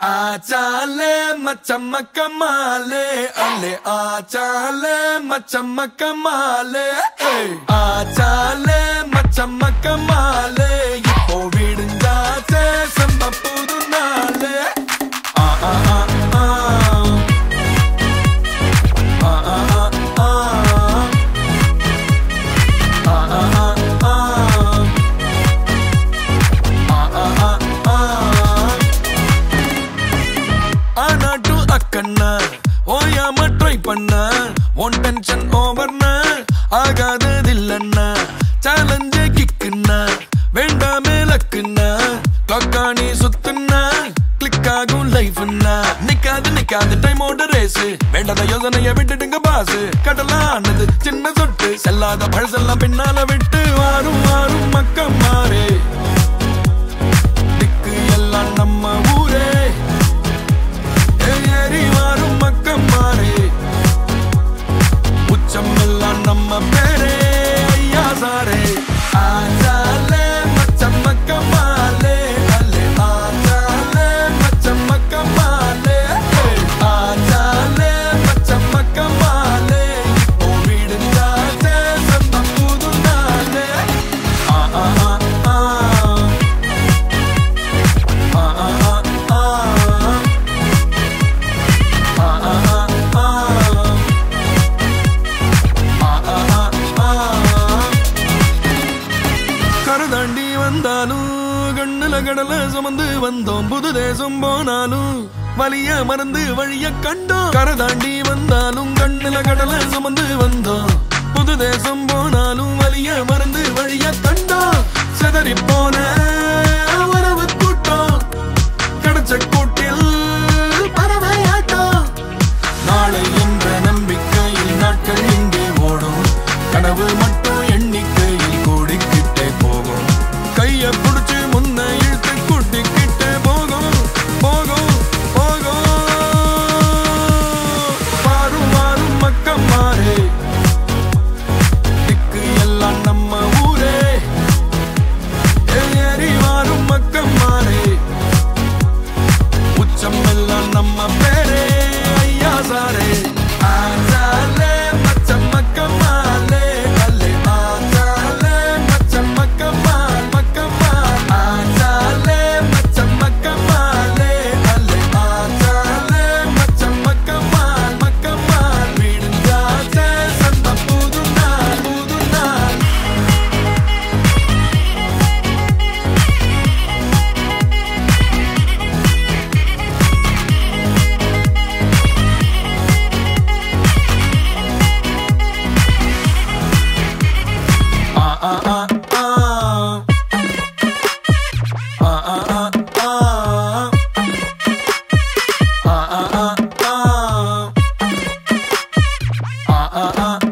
ஆச்சாலே மச்சம்மக்க மாலே அல்லே ஆச்சாலே மச்சம்மக்க மாலே ஏய். ஆச்சாலே மச்சம்மக்க மாலே இப்போ விடுஞ்சாச்சே செம்ம புது நாளே ஆ ஆ ஆ ஆ ஆ ஆ ஆ ஆ ஆ ஆ ஆ ஆ ஆ ஆ ஆ ஆனாட்டு அக்கண்ணா ஓயாம ட்ரை பண்ண ஒன் டென்ஷன் ஓவர்னா ஆகாததில்லண்ணா சேலஞ்சே கிக்குண்ணா வேண்டாமே லக்குண்ணா கிளாக்கானி சுத்துனா கிளிக் ஆகும் லைஃப்னா நிக்காது நிக்காது டைமோட ரேஸ் வேண்டாத யோசனைய விட்டுடுங்க பாஸ் கடலானது சின்ன சொட்டு செல்லாத பழசெல்லாம் பின்னால விட்டு வாரும் வாரும் மக்கம் மாறே திக்கு எல்லாம் நம்ம ஊரே ஏறி வாரும் மக்கம் மாறே உச்சம் எல்லாம் நம்ம பேரே ஐயா சாரே ஆச்சாலே மச்சம் மக்கம் மாலே அல்லே ஆச்சாலே மச்சம் மக்கம் மாலே ஆச்சாலே மச்சம் மக்கம் மாலே இப்போ விடுஞ்சாச்சே செம்ம புது நாளே ஆ ஆ ஆ ஆ ஆ ஆ ஆ ஆ கரதாண்டி வந்தாலும் கண்ணுல கடல சுமந்து வந்தோம் புது தேசம் போனாலும் வலிய மறந்து வழிய கண்டோம் கரதாண்டி வந்தாலும் கண்ணுல கடல சுமந்து வந்தோம் புது தேசம் போனாலும் வலிய மறந்து வழிய கண்டோம் செதறி போன உறவு கூட்டம் கிடைச்ச கூட்டில் பறவையாட்டம் நாளை என்ற நம்பிக்கையில் நாட்கள் இங்கே ஓடும் கனவு மட்டும் எண்ணிக்கையில் கூடிக்கிட்டே போகும் கைய புடிச்சு முன்ன இழுத்து கூட்டிக்கிட்டே போகும் போகும் போகும் மாறும் மாறும் மக்கம் மாறே திக்கு எல்லாம் நம்ம ஊரே ஏறி மாறும் மக்கம் மாறே உச்சம் எல்லாம் நம்ம பேரே ஐயா சாரே ஆச்சாலே மச்சம் மக்கமாலே அல்லே ஆச்சாலே மச்சம் மக்கமால் மக்கமால் ஆச்சாலே மச்சம் மக்கமாலே அல்லே ஆச்சாலே மச்சம் மக்கமால் மக்கமால் விடுஞ்சாச்சே சந்த புது நாள் புது நாள் Ah ah ah ah. Ah ah ah ah. Ah ah ah ah. Ah ah ah